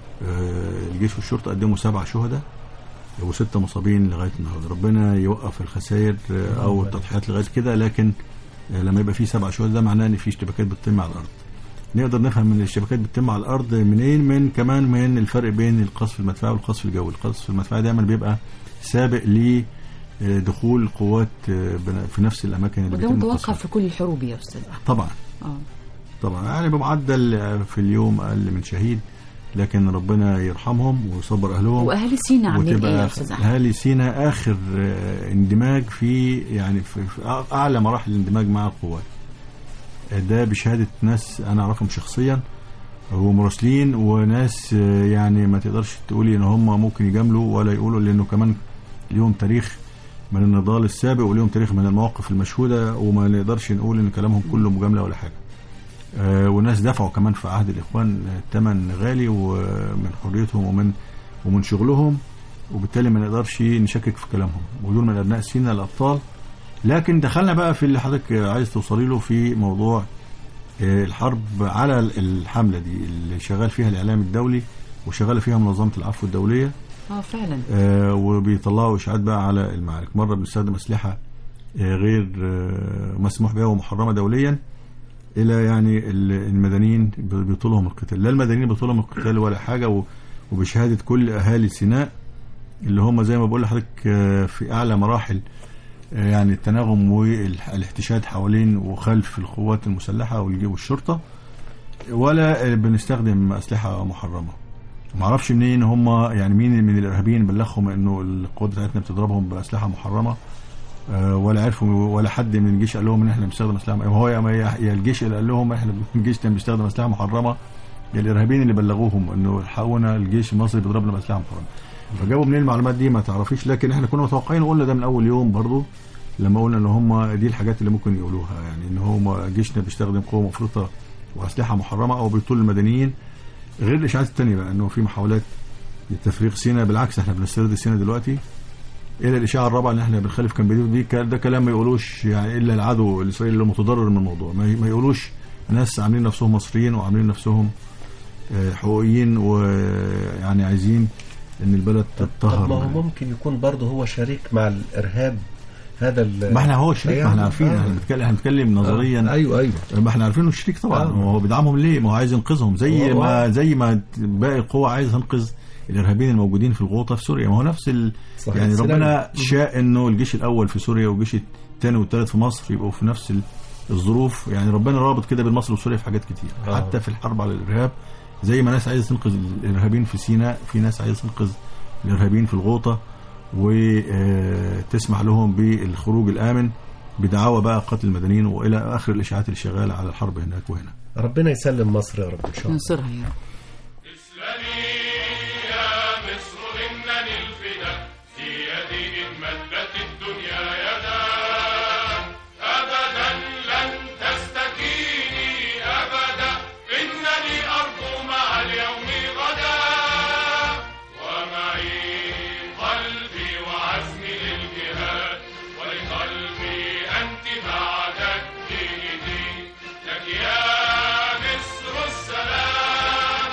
آه، الجيش والشرطه قدموا سبع شهداء وستة مصابين لغايه النهارده ربنا يوقف الخسائر آه، او التضحيات لغايه كده لكن آه، لما يبقى في سبع شهداء ده معناه ان في اشتباكات بتتم على الارض نقدر نفهم ان الاشتباكات بتتم على الارض منين من كمان من الفرق بين القصف المدفعي والقصف الجوي القصف المدفعي دايما بيبقى سابق لدخول قوات آه، بن- في نفس الاماكن اللي وده بيتم متوقع قصفها. في كل الحروب يا استاذ احمد طبعا اه طبعا يعني بمعدل آه، في اليوم اقل من شهيد لكن ربنا يرحمهم ويصبر اهلهم واهالي سينا عاملين ايه يا وتبقى استاذ احمد اهالي سينا اخر آه، اندماج في يعني في, في اعلى مراحل الاندماج مع القوات آه، ده بشهاده ناس انا اعرفهم شخصيا ومراسلين وناس آه، يعني ما تقدرش تقولي ان هم ممكن يجاملوا ولا يقولوا لانه كمان ليهم تاريخ من النضال السابق وليهم تاريخ من المواقف المشهوده وما نقدرش نقول ان كلامهم كله مجامله ولا حاجه آه، وناس دفعوا كمان في عهد الاخوان آه، ثمن غالي ومن حريتهم ومن ومن شغلهم وبالتالي ما نقدرش نشكك في كلامهم ودول من ابناء سينا الابطال لكن دخلنا بقى في اللي حضرتك عايز توصلي له في موضوع آه، الحرب على الحمله دي اللي شغال فيها الاعلام الدولي وشغاله فيها منظمه العفو الدوليه اه فعلا آه، وبيطلعوا اشاعات بقى على المعارك مره بنستخدم اسلحه آه، غير آه، مسموح بها ومحرمه دوليا الى يعني ال- المدنيين بيطولهم القتال لا المدنيين بيطولهم القتال ولا حاجه و- وبشهاده كل اهالي سيناء اللي هم زي ما بقول لحضرتك آه، في اعلى مراحل آه، يعني التناغم والاحتشاد حوالين وخلف القوات المسلحه والجي والشرطه ولا آه، بنستخدم اسلحه محرمه ما اعرفش منين هم يعني مين من الارهابيين بلغهم انه القوات بتاعتنا بتضربهم باسلحه محرمه آه، ولا عرفوا ولا حد من الجيش قال لهم ان احنا بنستخدم اسلحه ما هو يا يا الجيش اللي قال لهم احنا الجيش كان بيستخدم اسلحه محرمه يا الارهابيين اللي بلغوهم انه الحقونا الجيش المصري بيضربنا باسلحه محرمه فجابوا منين المعلومات دي ما تعرفيش لكن احنا كنا متوقعين وقلنا ده من اول يوم برضو لما قلنا ان هم دي الحاجات اللي ممكن يقولوها يعني ان هم جيشنا بيستخدم قوه مفرطه واسلحه محرمه او بيطول المدنيين غير الاشاعات الثانيه بقى انه في محاولات لتفريغ سينا بالعكس احنا بنسترد سينا دلوقتي الى الاشاعه الرابعه ان احنا بنخالف كامب دي ك- ده كلام ما يقولوش يعني الا العدو الاسرائيلي اللي متضرر من الموضوع ما ي- ما يقولوش ناس عاملين نفسهم مصريين وعاملين نفسهم آه، حقوقيين ويعني عايزين ان البلد طب تتطهر ما هو من- ممكن يكون برضه هو شريك مع الارهاب هذا ال- ما احنا هو شريك ما احنا عارفين آه. احنا بنتكلم احنا بنتكلم نظريا ايوه ايوه ما احنا عارفين انه شريك طبعا آه. هو بيدعمهم ليه ما هو عايز ينقذهم زي هو- ما زي ما باقي القوى عايز تنقذ الارهابيين الموجودين في الغوطه في سوريا ما هو نفس ال... صحيح. يعني سلام. ربنا شاء انه الجيش الاول في سوريا والجيش الثاني والثالث في مصر يبقوا في نفس ال- الظروف يعني ربنا رابط كده بين مصر وسوريا في حاجات كتير آه. حتى في الحرب على الارهاب زي ما ناس عايزه تنقذ الارهابيين في سيناء في ناس عايزه تنقذ الارهابيين في الغوطه وتسمح لهم بالخروج الامن بدعاوى بقى قتل المدنيين والى اخر الاشاعات اللي شغاله على الحرب هناك وهنا ربنا يسلم مصر يا رب ان شاء الله ننصرها يا رب اسلمي يا مصر إنني الفدا في يدي إن مدت الدنيا يدا أبدا لن تستكيني أبدا إنني أرجو مع اليوم غدا ومعي قلبي وعزمي للجهاد ولقلبي أنت بعد الدين دين لك يا مصر السلام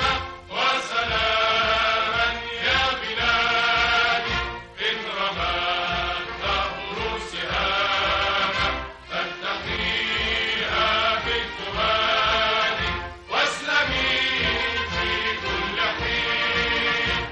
وسلاما يا بلادي إن رمى الدهر سهاما فاتقيها بالفؤاد واسلمي في كل حين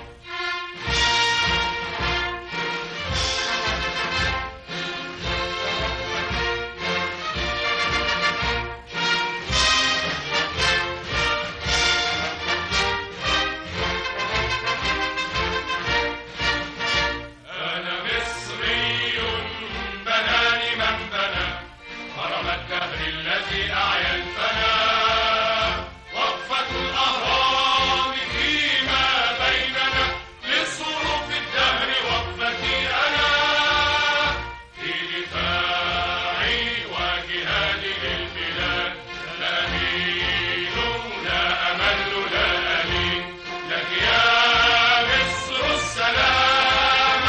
أنا مصري بناني من بنى هرم الدهر الذي أعيا الفنا وقفة الأهرام فيما بيننا لصروف الدهر وقفتي أنا في دفاعي وجهادي للبلاد لا أميل لا أمل لا ألين لك يا مصر السلام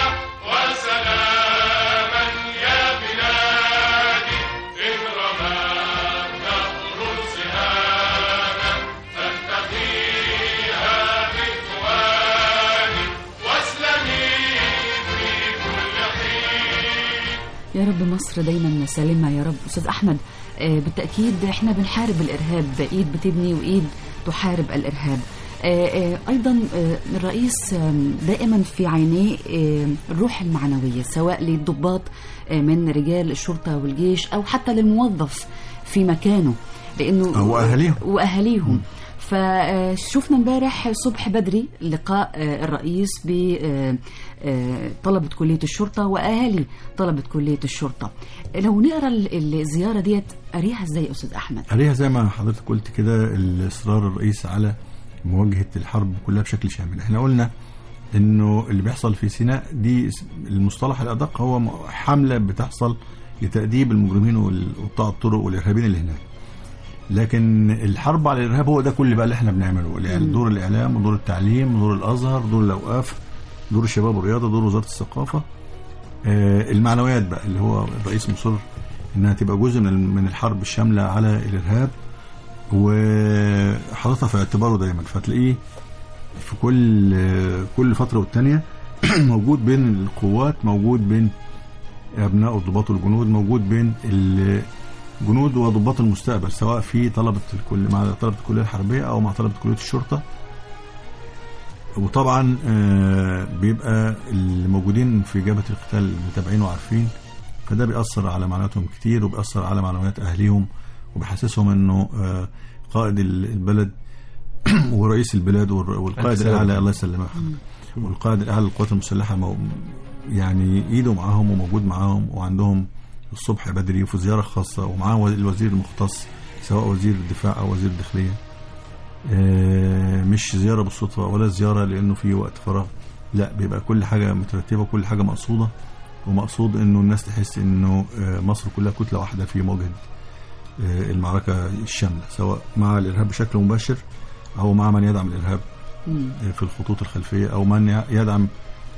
وسلاما يا بلادي إن رمى الدهر سهاما فاتقيها بالفؤاد واسلمي في كل حين يا رب مصر دايما سالمة يا رب أستاذ أحمد آه، بالتأكيد احنا بنحارب الإرهاب إيد بتبني وإيد تحارب الإرهاب آه، آه، أيضا آه، الرئيس آم، دائما في عينيه آه، الروح المعنوية سواء للضباط آه، من رجال الشرطة والجيش أو حتى للموظف في مكانه لأنه أو أهاليهم. وأهاليهم فشفنا امبارح الصبح بدري لقاء آه، الرئيس بطلبة كلية الشرطة وأهالي طلبة كلية الشرطة لو نقرا ال- الزيارة ديت قريها ازاي يا أستاذ أحمد عليها زي ما حضرتك قلت كده الاصرار الرئيس على مواجهه الحرب كلها بشكل شامل احنا قلنا انه اللي بيحصل في سيناء دي اس- المصطلح الادق هو م- حمله بتحصل لتاديب المجرمين وال- وقطاع الطرق والارهابيين اللي هناك لكن الحرب على الارهاب هو ده كل بقى اللي احنا بنعمله يعني دور الاعلام ودور التعليم ودور الازهر دور الاوقاف دور الشباب والرياضه دور وزاره الثقافه آه، المعنويات بقى اللي هو الرئيس مصر انها تبقى جزء من من الحرب الشامله على الارهاب وحاططها في اعتباره دايما فتلاقيه في كل آه، كل فتره والتانيه موجود بين القوات موجود بين ابناء الضباط والجنود موجود بين الجنود وضباط المستقبل سواء في طلبه الكل مع طلبه الكليه الحربيه او مع طلبه كليه الشرطه وطبعا آه، بيبقى الموجودين في جبهه القتال متابعين وعارفين فده بيأثر على معنوياتهم كتير وبيأثر على معنويات أهليهم وبيحسسهم إنه آه، قائد ال- البلد ورئيس البلاد والر- والقائد ألف سلامة. الأعلى الله يسلمك والقائد الأعلى للقوات المسلحة مو- يعني إيده معاهم وموجود معاهم وعندهم الصبح بدري وفي زيارة خاصة ومعاه الوزير المختص سواء وزير الدفاع أو وزير الداخلية آه، مش زيارة بالصدفة ولا زيارة لأنه في وقت فراغ لا بيبقى كل حاجة مترتبة كل حاجة مقصودة ومقصود انه الناس تحس انه آه، مصر كلها كتله واحده في مواجهه آه، المعركه الشامله سواء مع الارهاب بشكل مباشر او مع من يدعم الارهاب مم. آه، في الخطوط الخلفيه او من ي- يدعم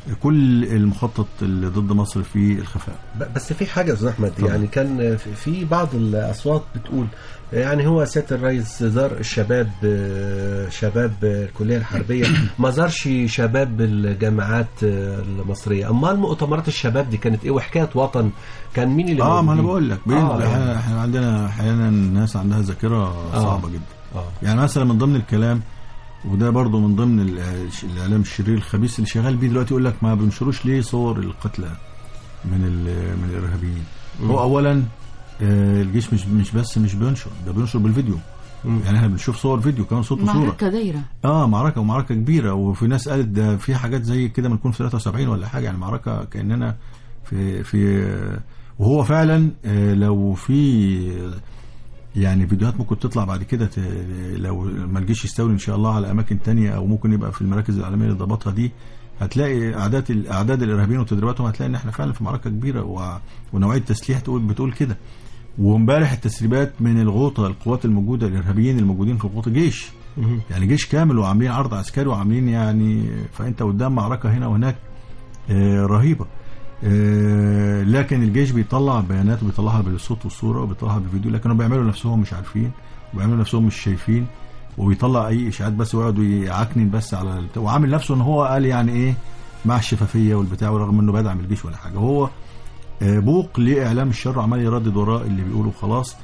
كل المخطط اللي ضد مصر في الخفاء ب- بس في حاجه يا استاذ احمد طبعا. يعني كان في- في بعض الاصوات بتقول يعني هو سياده الرئيس زار الشباب آه، شباب آه، الكليه الحربيه ما زارش شباب الجامعات آه، المصريه امال مؤتمرات الشباب دي كانت ايه وحكايه وطن كان مين اللي اه ما انا موجودين؟ بقول لك بين آه، آه يعني. احنا احنا عندنا احيانا ناس عندها ذاكره صعبه جدا آه. يعني مثلا من ضمن الكلام وده برضو من ضمن ال- الاعلام الشرير الخبيث اللي شغال بيه دلوقتي يقول لك ما بنشروش ليه صور القتلى من ال- من الارهابيين هو اولا آه، الجيش مش مش بس مش بينشر ده بينشر بالفيديو يعني احنا بنشوف صور فيديو كمان صوت وصوره معركة دايرة اه معركه ومعركه كبيره وفي ناس قالت ده في حاجات زي كده ما نكون في 73 ولا حاجه يعني معركه كاننا في في وهو فعلا آه، لو في يعني فيديوهات ممكن تطلع بعد كده ت- لو ما الجيش يستولي ان شاء الله على اماكن تانية او ممكن يبقى في المراكز العالميه اللي ضبطها دي هتلاقي اعداد الاعداد الارهابيين وتدريباتهم هتلاقي ان احنا فعلا في معركه كبيره و... ونوعيه تسليح تقول بتقول كده وامبارح التسريبات من الغوطه القوات الموجوده الارهابيين الموجودين في الغوطه جيش يعني جيش كامل وعاملين عرض عسكري وعاملين يعني فانت قدام معركه هنا وهناك آه، رهيبه آه، لكن الجيش بيطلع بيانات وبيطلعها بالصوت والصوره وبيطلعها بالفيديو لكنهم بيعملوا نفسهم مش عارفين وبيعملوا نفسهم مش شايفين وبيطلع اي اشاعات بس ويقعد يعكنن بس على الت- وعامل نفسه ان هو قال يعني ايه مع الشفافيه والبتاع ورغم انه بيدعم الجيش ولا حاجه هو آه، بوق لاعلام الشر عمال يردد وراء اللي بيقولوا خلاص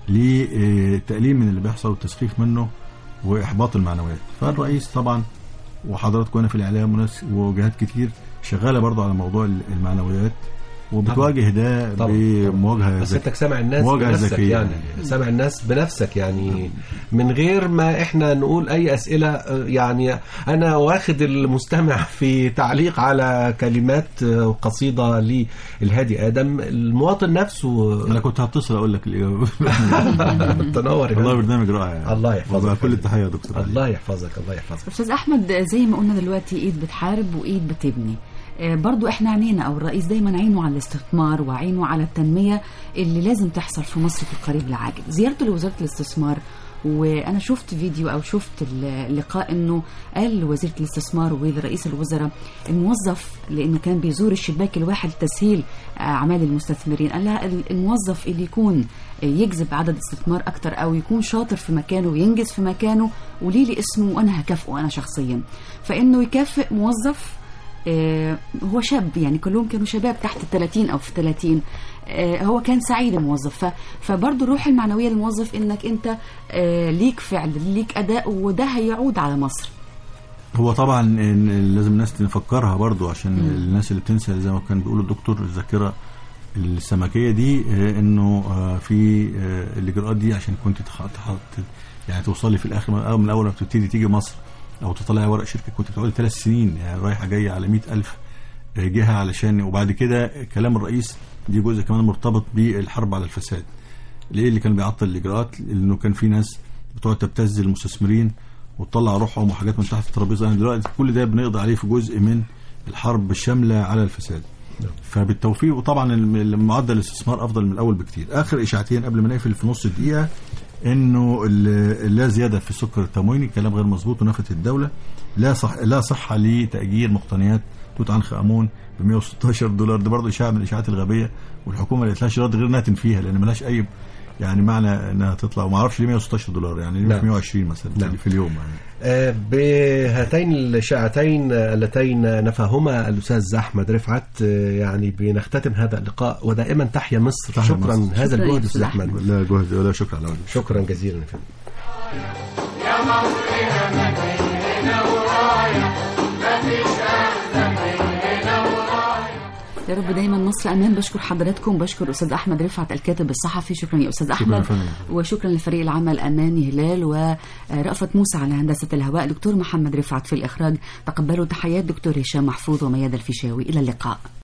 لتقليل من اللي بيحصل والتسخيف منه واحباط المعنويات فالرئيس طبعا وحضراتكم هنا في الاعلام وناس وجهات كتير شغاله برضه على موضوع المعنويات وبتواجه ده طبعاً. بمواجهه بس ذكية. انت سامع الناس مواجهة بنفسك ذكية. يعني سامع الناس بنفسك يعني من غير ما احنا نقول اي اسئله آه، يعني انا واخد المستمع في تعليق على كلمات آه، قصيده للهادي ادم المواطن نفسه انا كنت هتصل اقول لك الإجابة. تنور يا والله فندم. برنامج رائع الله يحفظك. وبقى كل التحيه يا دكتور الله يحفظك الله يحفظك استاذ احمد زي ما قلنا دلوقتي ايد بتحارب وايد بتبني آه، برضو احنا عينينا او الرئيس دايما عينه على الاستثمار وعينه على التنميه اللي لازم تحصل في مصر في القريب العاجل زيارته لوزاره الاستثمار وانا شفت فيديو او شفت اللقاء انه قال لوزيره الاستثمار ولرئيس الوزراء الموظف لانه كان بيزور الشباك الواحد لتسهيل آه، اعمال المستثمرين قال لها الموظف اللي يكون يجذب عدد استثمار اكتر او يكون شاطر في مكانه وينجز في مكانه وليه لي اسمه وانا هكافئه انا شخصيا فانه يكافئ موظف آه، هو شاب يعني كلهم كانوا شباب تحت ال 30 او في 30 آه، هو كان سعيد الموظف ف- فبرضه الروح المعنويه للموظف انك انت آه، ليك فعل ليك اداء وده هيعود على مصر هو طبعا إن لازم الناس نفكرها برضو عشان الناس اللي بتنسى زي ما كان بيقول الدكتور الذاكره السمكيه دي آه، انه آه، في آه، الاجراءات دي عشان كنت تح- تح- يعني توصلي في الاخر من أول- من اول ما بتبتدي تيجي مصر او تطلعي ورق شركه كنت بتقعدي ثلاث سنين يعني رايحه جايه على مئة ألف جهه علشان وبعد كده كلام الرئيس دي جزء كمان مرتبط بالحرب على الفساد ليه اللي كان بيعطل الاجراءات لانه كان في ناس بتقعد تبتز المستثمرين وتطلع روحهم وحاجات من تحت الترابيزه يعني دلوقتي كل ده بنقضي عليه في جزء من الحرب الشامله على الفساد فبالتوفيق وطبعا الم- معدل الاستثمار افضل من الاول بكتير اخر اشاعتين قبل ما نقفل في نص دقيقه انه ال- لا زياده في السكر التمويني كلام غير مظبوط ونفت الدوله لا صح لا صحه لتاجير مقتنيات توت عنخ امون ب 116 دولار ده برضه اشاعه من الاشاعات الغبيه والحكومه ما قالتلهاش رد غير انها تنفيها لان ملهاش اي يعني معنى انها تطلع وما اعرفش ليه 116 دولار يعني ليه مش نعم. 120 مثلا نعم. في اليوم يعني آه، بهاتين الشائعتين اللتين نفاهما الاستاذ احمد رفعت آه، يعني بنختتم هذا اللقاء ودائما تحيا مصر تحيا شكرا مصر. هذا شكراً الجهد يا استاذ أستاذ احمد لا جهد ولا شكر على واجب شكرا جزيلا يا فندم يا رب دايما مصر امان بشكر حضراتكم بشكر استاذ احمد رفعت الكاتب الصحفي شكرا يا استاذ شكراً احمد يا فندم. وشكرا لفريق العمل اماني هلال ورأفت موسى على هندسه الهواء دكتور محمد رفعت في الاخراج تقبلوا تحيات دكتور هشام محفوظ ومياد الفيشاوي الى اللقاء